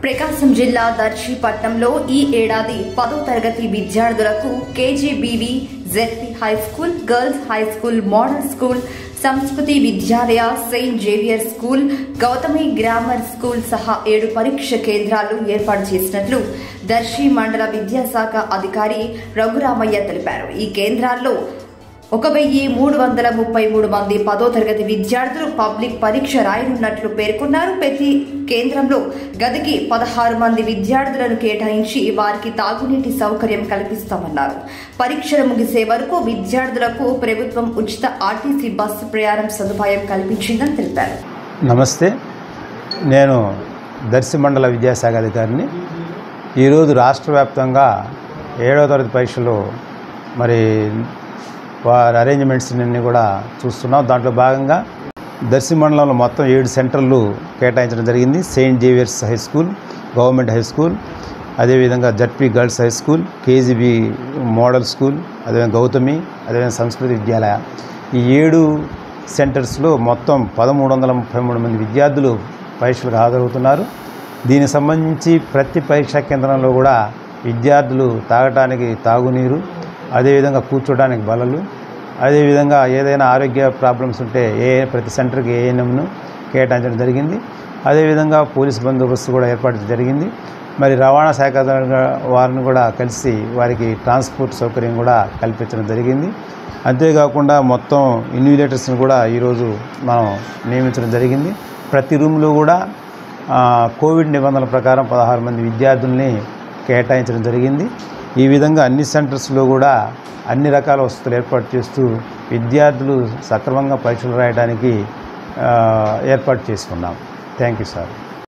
ప్రకాశం జిల్లా దర్శిపట్నంలో ఈ ఏడాది పదో తరగతి విద్యార్థులకు KGBV ZP high school girls high school model school Samskriti Vidyalaya saint Xavier school Gautami grammar school సహా ఏడు పరీక్ష కేంద్రాలు ఏర్పాటు చేసినట్లు దర్శి మండల విద్యాశాఖ అధికారి రఘురామయ్య తెలిపారు ఈ కేంద్రాల్లో ఒక వెయ్యి మూడు వందల ముప్పై మూడు మంది పదో తరగతి విద్యార్థులు పబ్లిక్ పరీక్ష రాయనున్నట్లు పేర్కొన్నారు ప్రతి కేంద్రంలో గదికి పదహారు మంది విద్యార్థులను కేటాయించి వారికి తాగునీటి సౌకర్యం కల్పిస్తామన్నారు పరీక్షలు ముగిసే వరకు విద్యార్థులకు ప్రభుత్వం ఉచిత ఆర్టీసీ బస్సు ప్రయాణం సదుపాయం కల్పించిందని తెలిపారు నమస్తే నేను దర్శి మండల విద్యాశాఖ అధికారిని ఈరోజు రాష్ట్ర వ్యాప్తంగా ఏడవ తరగతి పరీక్షలు మరి వారి అరేంజ్మెంట్స్ అన్ని కూడా చూస్తున్నాం దాంట్లో భాగంగా దర్శి మండలంలో మొత్తం ఏడు సెంటర్లు కేటాయించడం జరిగింది saint Xavier's high school government high school అదేవిధంగా ZP girls high school KGB model school అదేవిధంగా గౌతమి అదేవిధంగా సంస్కృతి విద్యాలయ ఈ ఏడు సెంటర్స్లో మొత్తం పదమూడు వందల ముప్పై మూడు మంది విద్యార్థులు పరీక్షలకు హాజరవుతున్నారు దీనికి సంబంధించి ప్రతి పరీక్షా కేంద్రంలో కూడా విద్యార్థులు తాగటానికి తాగునీరు అదేవిధంగా కూర్చోడానికి బలలు అదేవిధంగా ఏదైనా ఆరోగ్య ప్రాబ్లమ్స్ ఉంటే ఏ ప్రతి సెంటర్కి ఏఎన్ఎంను కేటాయించడం జరిగింది అదేవిధంగా పోలీస్ బందోబస్తు కూడా ఏర్పాటు జరిగింది మరి రవాణా శాఖ వారిని కూడా కలిసి వారికి ట్రాన్స్పోర్ట్ సౌకర్యం కూడా కల్పించడం జరిగింది అంతేకాకుండా మొత్తం ఇన్విలేటర్స్ని కూడా ఈరోజు మనం నియమించడం జరిగింది ప్రతి రూమ్లో కూడా ఆ, కోవిడ్ నిబంధనల ప్రకారం పదహారు మంది విద్యార్థుల్ని కేటాయించడం జరిగింది ఈ విధంగా అన్ని సెంటర్స్లో కూడా అన్ని రకాల వసతులు ఏర్పాటు చేస్తూ విద్యార్థులు సక్రమంగా పరీక్షలు రాయడానికి ఆ, ఏర్పాటు చేసుకున్నాం థ్యాంక్ యూ సార్